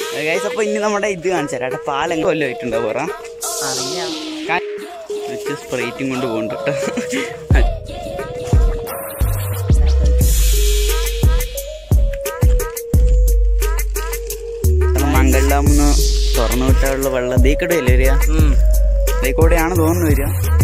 Guys അപ്പൊ ഇനി നമ്മുടെ ഇത് കാണിച്ചു തരാം പാലം കൊല്ലമായിട്ടുണ്ടോ പറ അറിയാം സ്പ്രൈറ്റും കൊണ്ട് പോകുന്നുണ്ട് മംഗൾ ഡാമിന്ന് തുറന്നു വിട്ടാലുള്ള വെള്ളം ദീ കൂടെ അല്ലേ വരിക ദീ കൂടെയാണ് തോന്നുന്നു വരിക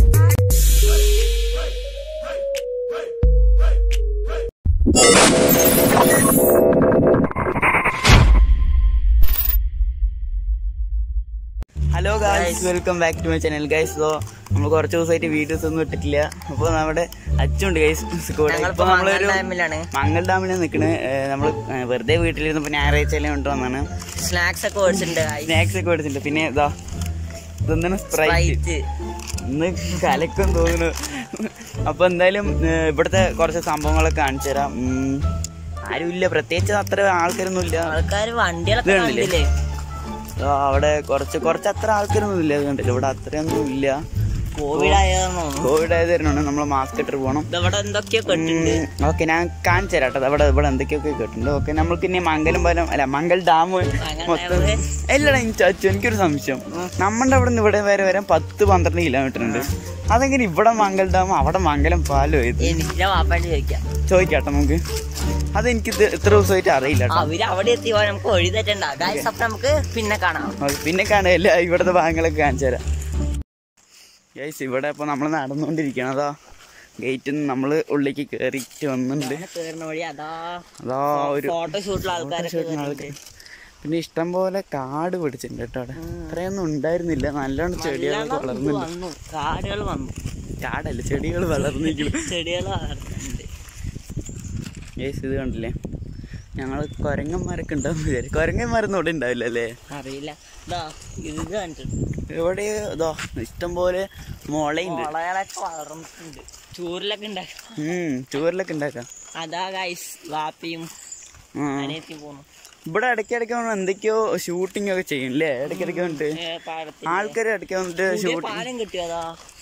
hello guys welcome back to my channel guys so നമ്മൾ കുറച്ച് ദിവസമായിട്ട് വീഡിയോസ് ഒന്നും ഇട്ടിട്ടില്ല അപ്പോൾ നമ്മുടെ അച്ഛനുണ്ട് ഗൈസ് കൂടെ ഞങ്ങളിപ്പോ ഇപ്പൊ നമ്മളൊരു മംഗൾ ഡാമിലാണ്. നമ്മൾ മംഗൾ ഡാമിലാണ് നിൽക്കണേ നമ്മൾ വെറുതെ വീട്ടിലിരുന്നപ്പോൾ ഞായറാഴ്ചയിലെ കൊണ്ടുവന്നാണ് സ്നാക്സ് ഒക്കെ മേടിച്ചിട്ടുണ്ട് സ്നാക്സ് ഒക്കെ മേടിച്ചിട്ടുണ്ട് പിന്നെ ഇതാ ഇതൊന്നാണ് സ്പ്രൈറ്റ് സ്പ്രൈറ്റ് ഇന്ന് കലക്കും തോന്നുന്നു അപ്പൊ എന്തായാലും ഏ, ഇവിടുത്തെ കുറച്ച് സംഭവങ്ങളൊക്കെ കാണിച്ചു തരാം ഉം, ആരുമില്ല പ്രത്യേകിച്ച് അത്ര ആൾക്കാരൊന്നും ഇല്ല ആൾക്കാര് വണ്ടികളൊക്കെ ഇത് കണ്ടില്ലേ? കണ്ടില്ലേ ആ, അവിടെ കുറച്ച് കുറച്ച് അത്ര ആൾക്കാരൊന്നും ഇല്ല ഇത് കണ്ടില്ല ഇവിടെ അത്രയൊന്നും ഇല്ല കോവിഡ് ആയതെന്നോ കോവിഡ് ആയത് തരണമാണ് നമ്മൾ മാസ്ക് ഇട്ട് പോകണം ഇതവിടെ എന്തൊക്കെയോ കെട്ടുണ്ട് ഓക്കെ ഞാൻ കാണിച്ചു തരാം കേട്ടോ അവിടെ ഇവിടെ എന്തൊക്കെയൊക്കെ കേട്ടിട്ടുണ്ട് ഓക്കെ നമ്മൾക്ക് ഇനി മംഗലം പാലം അല്ല മംഗൾ ഡാം മൊത്തം ഡാം. ഇല്ലടാ എനിക്ക് ചാച്ചു എനിക്കൊരു സംശയം നമ്മുടെ അവിടെ നിന്ന് ഇവിടെ വരെ വരാൻ പത്ത് പന്ത്രണ്ട് കിലോമീറ്റർ ഉണ്ട് അതെങ്ങനെ ഇവിടെ മംഗൾ ഡാം അവിടെ മംഗലം പാലം ഇത് എനിക്ക് വാപ്പായിട്ട് ചോദിക്കാം ചോദിക്കാട്ടെ നമുക്ക് അതെനിക്ക് ഇത് ഇത്ര ദിവസമായിട്ട് അറിയില്ല കേട്ടോ അവര് അവിടെ എത്തി പോയാൽ നമുക്ക് ഒഴി തെറ്റണ്ട ഗായ്സ് അപ്പൊ നമുക്ക് പിന്നെ കാണാം ഓക്കേ, പിന്നെ കാണുകയല്ല ഇവിടുത്തെ ഭാഗങ്ങളൊക്കെ കാണിച്ചു തരാം ഗൈസ് ഇവിടെ ഇപ്പൊ നമ്മൾ നടന്നുകൊണ്ടിരിക്കണം അതാ ഗേറ്റിൽ നിന്ന് നമ്മൾ ഉള്ളിലേക്ക് കയറിയിട്ട് വന്നിട്ടുണ്ട് അങ്ങനെ കേറുന്ന വഴി അതാ അതാ ഒരു ഫോട്ടോഷൂട്ടിലെ ആൾക്കാരൊക്കെ ഷൂട്ടിന് ആൾക്ക്. വരുന്നുണ്ട്. പിന്നെ ഇഷ്ടം പോലെ കാട് പിടിച്ചിട്ടുണ്ട് കേട്ടോ അവിടെ അത്രയൊന്നും ഉണ്ടായിരുന്നില്ല നല്ലോണം ചെടികളൊക്കെ നല്ലോണം ഇത് വളർന്നില്ല വന്നു കാടുകൾ വന്നു കാടല്ല ചെടികൾ വളർന്നിരിക്കുന്നു ചെടികൾ വളർന്നുണ്ട് ഏസ് ഇത് കണ്ടില്ലേ ഞങ്ങൾ കൊരങ്ങന്മാരൊക്കെ ഉണ്ടാവും വിചാരിച്ചു കൊരങ്ങന്മാരൊന്നും ഇവിടെ ഉണ്ടാവില്ല അല്ലേ അറിയില്ല ഇതാ ഇത് കണ്ടിട്ടുണ്ട് ഇവിടെ ഇതോ ഇഷ്ടം പോലെ മുളയുണ്ട് മുളകളൊക്കെ വളർന്നിട്ടുണ്ട് ചൂരിലൊക്കെ ഉണ്ടാക്കാം ഉം ചൂരിലൊക്കെ ഉണ്ടാക്കാം അതാ ഗൈസ് വാപ്പിയും ആ. അനിയത്തിയും പോന്നു ഇവിടെ ഇടയ്ക്കിടയ്ക്ക് വന്ന് എന്തൊക്കെയോ ഷൂട്ടിംഗ് ഒക്കെ ചെയ്യും അല്ലേ ഇടയ്ക്കിടയ്ക്ക് വന്നിട്ട് ഏ, പാടത്ത് ആൾക്കാർ ഇടയ്ക്ക് വന്നിട്ട് പുതിയ ഷൂട്ടിംഗ് പാലം കിട്ടിയതാ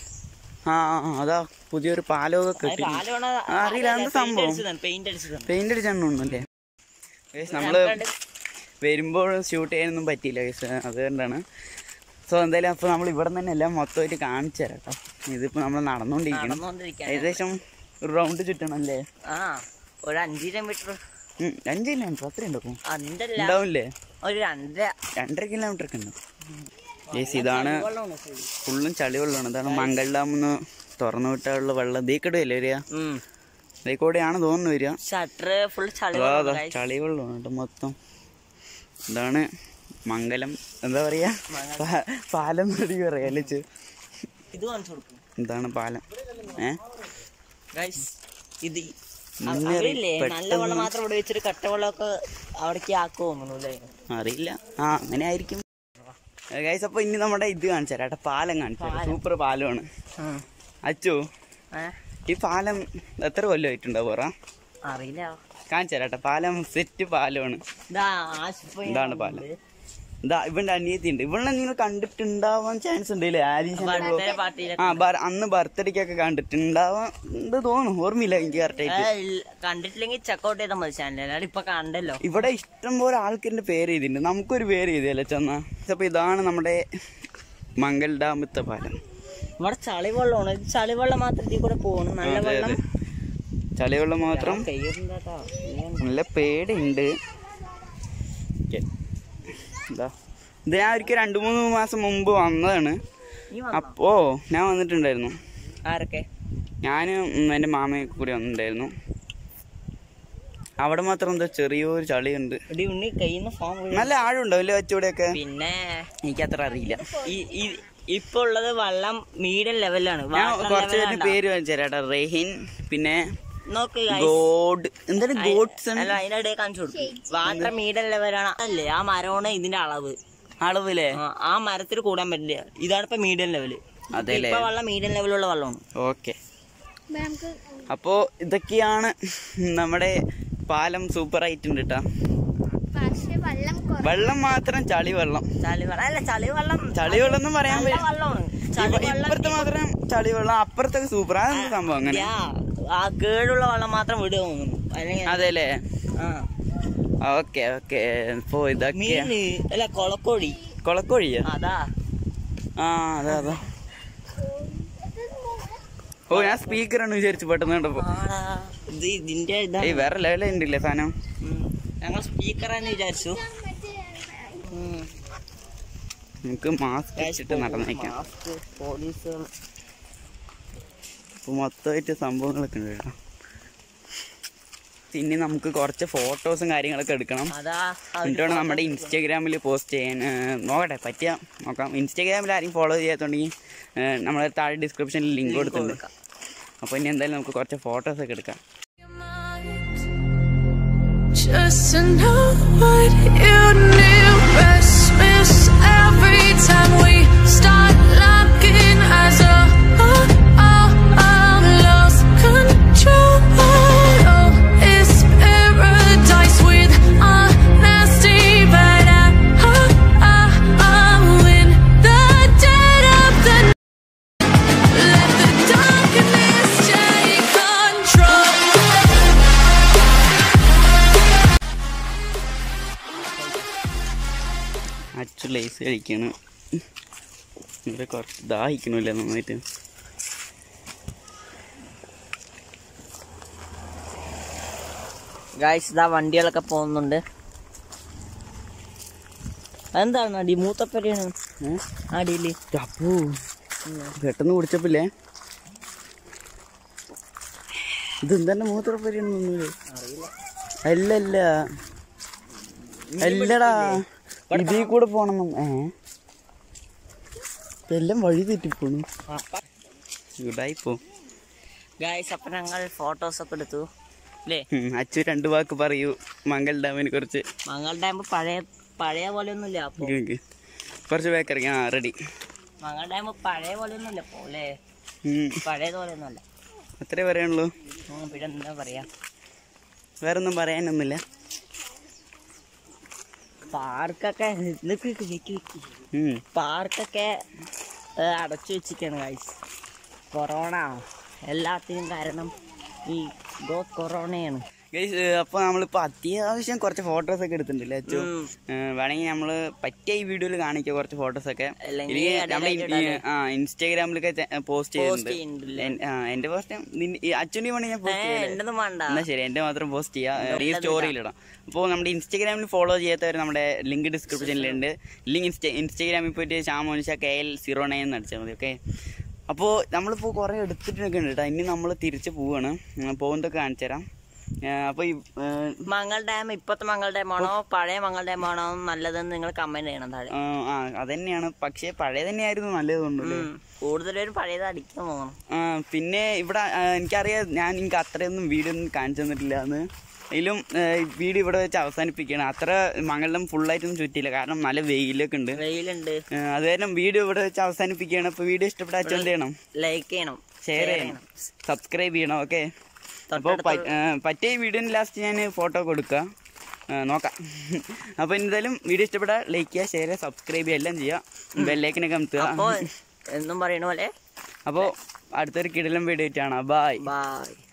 ആ ആ, ആ, അതാ പുതിയൊരു പാലമൊക്കെ കെട്ടി ആ, അറിയില്ല, എന്ത് സംഭവം? പെയിന്റ് അടിച്ചതാണ് പെയിന്റ് അടിച്ചാണോന്നല്ലേ നമ്മള് വരുമ്പോൾ ഷൂട്ട് ചെയ്യാനൊന്നും പറ്റിയില്ല guys. അതുകൊണ്ടാണ് സോ എന്തായാലും അപ്പൊ നമ്മൾ ഇവിടെ നിന്ന് തന്നെ എല്ലാം മൊത്തമായിട്ട് കാണിച്ചു തരാം കേട്ടോ ഇതിപ്പോ നമ്മൾ നടന്നുകൊണ്ടിരിക്കണം നടന്നുകൊണ്ടിരിക്കാൻ ഏകദേശം ഒരു റൗണ്ട് ചുറ്റണം അല്ലേ ആ ഒരു അഞ്ച് കിലോമീറ്റർ ഉം, അഞ്ച് കിലോമീറ്റർ അത്ര ഉണ്ടാക്കും അഞ്ചല്ല ഉണ്ടാവില്ലേ ഒരു രണ്ടര രണ്ടര കിലോമീറ്റർ ഒക്കെ ഉണ്ട് ഏസ് ഇതാണ് വെള്ളമാണ് full. ഫുള്ളും ചളി വെള്ളമാണ് ഇതാണ് മംഗൾ ഡാമിന്ന് തുറന്നു വിട്ടാലുള്ള വെള്ളം ദീക്കടയല്ലേ വരിക ഉം ദീക്കോടെയാണ് തോന്നുന്നു വരിക ഷട്ടർ ഫുൾ ചളി അതാ വെള്ളം അതാ guys. ചളി വെള്ളമാണ് കേട്ടോ മൊത്തം ഇതാണ് മംഗലം എന്താ പറയാ പാ- പാലം നടി പറയാ അല്ലേ ചെ? ഇത് കാണിച്ചു കൊടുക്കും ഇതാണ് പാലം ഏ ഗൈസ് ഇത് മുന്നേറി അറിയില്ലേ നല്ല പെട്ടെന്ന് വെള്ളം മാത്രം ഇവിടെ വെച്ചിട്ട് കട്ട വെള്ളമൊക്കെ അവിടേക്ക് ആക്കു തോന്നുന്നു അല്ലേ അറിയില്ല ആ അങ്ങനെ ആയിരിക്കും ഗൈസ് അപ്പൊ ഇനി നമ്മുടെ ഇത് കാണിച്ചു തരാം പാലം കാണിച്ചു തരാം സൂപ്പർ പാലമാണ് അച്ചു ഏ? ഈ പാലം എത്ര കൊല്ലമായിട്ടുണ്ടാവും പറ അറിയില്ല കാണിച്ചു തരാട്ടെ പാലം സെറ്റ് പാലമാണ് ഇതാ ആശുപത്രി ഇതാണ് പാലം ഇതാ ഇവന്റെ അനിയത്തി ഉണ്ട് ഇവളെ നിങ്ങൾ കണ്ടിട്ടുണ്ടാവാൻ ചാൻസ് ഉണ്ട് ഇല്ലേ ആലീസിന്റെ ബർത്ത്ഡേ പാർട്ടിയിലൊക്കെ ആ ബർ- അന്ന് ബർത്ത്ഡേക്കൊക്കെ കണ്ടിട്ടുണ്ടാവാൻ ഉണ്ട് തോന്നുന്നു ഓർമ്മയില്ല എനിക്ക് കറക്റ്റ് ആയിട്ട് കണ്ടിട്ടില്ലെങ്കിൽ ചെക്കൗട്ട് ചെയ്താൽ മതി ചാനൽ അല്ലാണ്ട് ഇപ്പൊ കണ്ടല്ലോ ഇവിടെ ഇഷ്ടം പോലെ ആൾക്കാരുടെ പേര് ചെയ്തിട്ടുണ്ട് നമുക്കൊരു പേര് ചെയ്തല്ലേ ചെന്ന അപ്പൊ ഇതാണ് നമ്മുടെ മംഗൾ ഡാമത്തെ പാലം ഇവിടെ ചളി വെള്ളമാണ് ഇത് ചളി വെള്ളം മാത്രം ഇതിൽ കൂടെ പോകണം നല്ല അതെ വെള്ളം അതെ ചളിവെള്ളം മാത്രം കയ്യുണ്ടാട്ടോ നല്ല പേടിയുണ്ട് ഓക്കേ. ഇതാ ഇത് ഞാൻ ഒരിക്കൽ രണ്ടു മൂന്ന് മാസം മുമ്പ് വന്നതാണ് നീ വന്നോ? അപ്പോ ഞാൻ വന്നിട്ടുണ്ടായിരുന്നു ആരൊക്കെ ഞാനും എൻ്റെ മാമയൊക്കെ കൂടി വന്നിട്ടുണ്ടായിരുന്നു അവിടെ മാത്രം എന്താ ചെറിയൊരു ചളിയുണ്ട് എടി ഉണ്ണി കയ്യുന്ന ഫോൺ നല്ല ആഴുണ്ടോ അല്ലേ വെച്ചൂടെയൊക്കെ പിന്നെ എനിക്ക് അത്ര അറിയില്ല ഈ- ഈ- ഇപ്പൊ ഉള്ളത് വെള്ളം മീഡിയം ലെവലാണ് ഞാൻ കുറച്ച് പേരുടെ പേര് വെച്ചേരാട്ടാ റെഹിൻ പിന്നെ നോക്ക് guys. ഗോഡ് എന്താണ് ഗോഡ്സ് അല്ല അതിന്റെ ഇടയിൽ കാണിച്ചു കൊടുക്കും വാട്ടർ മീഡിയം ലെവലാണ് അല്ലേ ആ മരമാണ് ഇതിന്റെ അളവ് അളവില്ലേ ആ, ആ മരത്തിൽ കൂടാൻ പറ്റില്ല ഇതാണ് ഇപ്പൊ മീഡിയം ലെവല് അതെല്ലേ ഇപ്പൊ വെള്ളം മീഡിയം ലെവലുള്ള വെള്ളമാണ് ഓക്കെ അപ്പോ ഇതൊക്കെയാണ് നമ്മുടെ പാലം സൂപ്പർ ആയിട്ടുണ്ട് കേട്ടാ പക്ഷെ വെള്ളം കുറവ് വെള്ളം മാത്രം ചളി വെള്ളം ചളി വെള്ളം അല്ല ചളി വെള്ളം ചളി വെള്ളം എന്ന് പറയാൻ നല്ല പറ്റില്ല വെള്ളമാണ് ചളി ഇപ്പ- വെള്ളം ഇപ്പുറത്തെ മാത്രം ചളി വെള്ളം അപ്പുറത്തൊക്കെ സൂപ്പർ അതെന്ത് സംഭവം അങ്ങനെ യാ, ആ കേടുള്ള വെള്ളം മാത്രം വിടുക തോന്നുന്നു അല്ലെങ്കിൽ അതെല്ലേ ആ ഓക്കെ ഓക്കെ ഇപ്പൊ ഇതൊക്കെ മീന് അല്ല കൊളക്കോഴി കൊളക്കോഴിയാ അതാ ആ അതാ അതാ ഓ ഞാൻ സ്പീക്കറാണ് വിചാരിച്ചു പെട്ടെന്ന് കണ്ടപ്പോ ആടാ ഇത് ഇതിന്റെ ഇതാ ഏയ് വേറെ ലെവലുണ്ടല്ലേ സാധനം ഞങ്ങൾ സ്പീക്കറാന്ന് വിചാരിച്ചു നമുക്ക് മാസ്ക് വെച്ചിട്ട് നടന്നേക്കാം മാസ്ക് പോലീസുകൾ ഇപ്പൊ മൊത്തമായിട്ട് സംഭവങ്ങളൊക്കെ ഉണ്ട് കേട്ടോ ഇനി നമുക്ക് കുറച്ച് ഫോട്ടോസും കാര്യങ്ങളൊക്കെ എടുക്കണം അതാ എന്നിട്ട് വേണം നമ്മുടെ ഇൻസ്റ്റാഗ്രാമിൽ പോസ്റ്റ് ചെയ്യാൻ ഏഹ്, നോക്കട്ടെ പറ്റിയ നോക്കാം ഇൻസ്റ്റാഗ്രാമിൽ ആരും ഫോളോ ചെയ്യാത്തുണ്ടെങ്കിൽ നമ്മളെ താഴെ ഡിസ്ക്രിപ്ഷനിൽ ലിങ്ക് കൊടുത്തിട്ടുണ്ട് അപ്പോൾ ഇനി എന്തായാലും നമുക്ക് കുറച്ച് ഫോട്ടോസ് ഒക്കെ എടുക്കാം Just to know what you knew. Restless every time we start locking eyes. Oh, oh, oh, oh, lost control. Oh, it's paradise with honesty, but I, oh, oh, oh, in the dead of the let the darkness take control. Achu Lay's കഴിക്കാണ് ഇവിടെ കുറച്ച് ദാഹിക്കണില്ല നന്നായിട്ട് guys ഇതാ വണ്ടികളൊക്കെ പോകുന്നുണ്ട് എന്താണ് അടി മൂത്തപ്പരയാണ് ഏഹ്? അടിയില് അപ്പോ പെട്ടെന്ന് കുടിച്ചപ്പില്ലേ ഇതെന്താ മൂത്രപ്പരിയൊന്നും അല്ലല്ല അല്ലടാ ഇതിൽ കൂടെ പോണം ഏ എല്ലാം വഴി തെറ്റിപ്പോണു ഇവിടായിപ്പോ ഗായ്സ് അപ്പൊ ഞങ്ങൾ ഫോട്ടോസ് ഒക്കെ എടുത്തു അല്ലേ അച്ചു രണ്ട് വാക്ക് പറയൂ മംഗൾ ഡാമിനെ കുറിച്ച് മംഗൾ ഡാം പഴയ പഴയ പോലെ ഒന്നുമില്ല അപ്പൊ ഇങ്ങ് നിക്ക്. കുറച്ച് ബേക്കറിക്ക് ആ റെഡി മംഗൾ ഡാം പഴയ പോലെ ഒന്നുമില്ല അപ്പൊ അല്ലേ പഴയത് പോലെ ഒന്നുമല്ല അത്രേ പറയാനുള്ളൂ ഉം, പിന്നെ എന്താ പറയാ വേറൊന്നും പറയാനൊന്നുമില്ല പാർക്കൊക്കെ നിക്ക് നിക്ക് നിക്ക് നിക്ക്. ഉം. പാർക്കൊക്കെ ഏ, അടച്ചു വെച്ചിരിക്കാണ് ഗൈസ് കൊറോണ എല്ലാത്തിനും കാരണം ഈ ഗോ കൊറോണയാണ് ഗൈസ് അപ്പോൾ നമ്മളിപ്പോൾ അത്യാവശ്യം കുറച്ച് ഫോട്ടോസ് ഒക്കെ എടുത്തിട്ടുണ്ടല്ലേ അച്ചു ഉം. വേണമെങ്കിൽ നമ്മൾ പറ്റിയ ഈ വീഡിയോയിൽ കാണിക്കാം കുറച്ച് ഫോട്ടോസ് ഒക്കെ അല്ലെങ്കിൽ എനിക്ക് ഇടയിലായിട്ട് നമ്മുടെ ഇടാല്ലേ? ആ ഇൻസ്റ്റാഗ്രാമിലൊക്കെ പോസ്റ്റ് ചെയ്യുന്നുണ്ട് ചെയ്യുന്നുണ്ടല്ലേ? എൻ- ആ, എന്റെ പോസ്റ്റ് അച്ഛൻ്റെ പണി ഞാൻ ഏ പോസ്റ്റ് ചെയ്യാം എന്റെന്നും വേണ്ട എന്നാ ശരി എന്റെ മാത്രം പോസ്റ്റ് ചെയ്യാം ഈ സ്റ്റോറിയിലിടാം അപ്പോൾ നമ്മുടെ ഇൻസ്റ്റാഗ്രാമിൽ ഫോളോ ചെയ്യാത്തവർ നമ്മുടെ ലിങ്ക് ഡിസ്ക്രിപ്ഷനിലുണ്ട് ലിങ്ക് ഇൻസ്റ്റ ഇൻസ്റ്റാഗ്രാമിൽ പോയിട്ട് Shamonisha K L zero nine എന്ന് അടിച്ചാൽ മതി ഓക്കെ അപ്പോൾ നമ്മളിപ്പോൾ കുറേ എടുത്തിട്ടൊക്കെ ഉണ്ട് കേട്ടോ ഇനി നമ്മൾ തിരിച്ച് പോവാണ് ഉം, പോകുന്നതൊക്കെ കാണിച്ചു തരാം അപ്പോൾ ഈ ആ, മംഗൾ ഡാം ഇപ്പത്തെ മംഗൾ ഡാം ആണോ പഴയ മംഗൾ ഡാം ആണോ നല്ലതെന്ന് നിങ്ങൾ കമന്റ് ചെയ്യണം താഴെ ആ ആ, അതന്നെയാണ് പക്ഷേ പഴയ തന്നെയായിരുന്നു നല്ലത് തോന്നുന്നു ഉം. കൂടുതലും പഴയത് അടിക്കാൻ തോന്നണം ആ, പിന്നെ ഇവിടെ ആ, എനിക്കറിയാം ഞാൻ എനിക്ക് അത്രയൊന്നും വീഡിയോ ഒന്നും കാണിച്ചു തന്നിട്ടില്ല എന്ന് എങ്കിലും വീഡിയോ ഇവിടെ വെച്ച് അവസാനിപ്പിക്കുകയാണ് അത്ര മംഗളം ഫുള്ളായിട്ടൊന്നും ചുറ്റിയില്ല കാരണം നല്ല വെയിലൊക്കെ ഉണ്ട് വെയിലുണ്ട് ആ, അത് കാരണം വീഡിയോ ഇവിടെ വെച്ച് അവസാനിപ്പിക്കുകയാണ് അപ്പോൾ വീഡിയോ ഇഷ്ടപ്പെട്ട അച്ഛൻ എന്ത് ചെയ്യണം ലൈക്ക് ചെയ്യണം ഷെയർ ചെയ്യണം സബ്സ്ക്രൈബ് ചെയ്യണം ഓക്കെ അപ്പോൾ പറ്റിയ വീഡിയോന് ലാസ്റ്റ് ഞാൻ ഫോട്ടോ കൊടുക്കാം ആ, നോക്കാം അപ്പോൾ എന്തായാലും വീഡിയോ ഇഷ്ടപ്പെട്ടാൽ ലൈക്ക് ചെയ്യുക ഷെയർ ചെയ്യുക സബ്സ്ക്രൈബ് ചെയ്യുക എല്ലാം ചെയ്യുക ബെല്ലൈക്കനൊക്കെ അപ്പോ അമർത്തുക എന്നും പറയണ പോലെ അപ്പോൾ അടുത്തൊരു കിടലം വീഡിയോ ആയിട്ടാണ് ബായ് ബായ്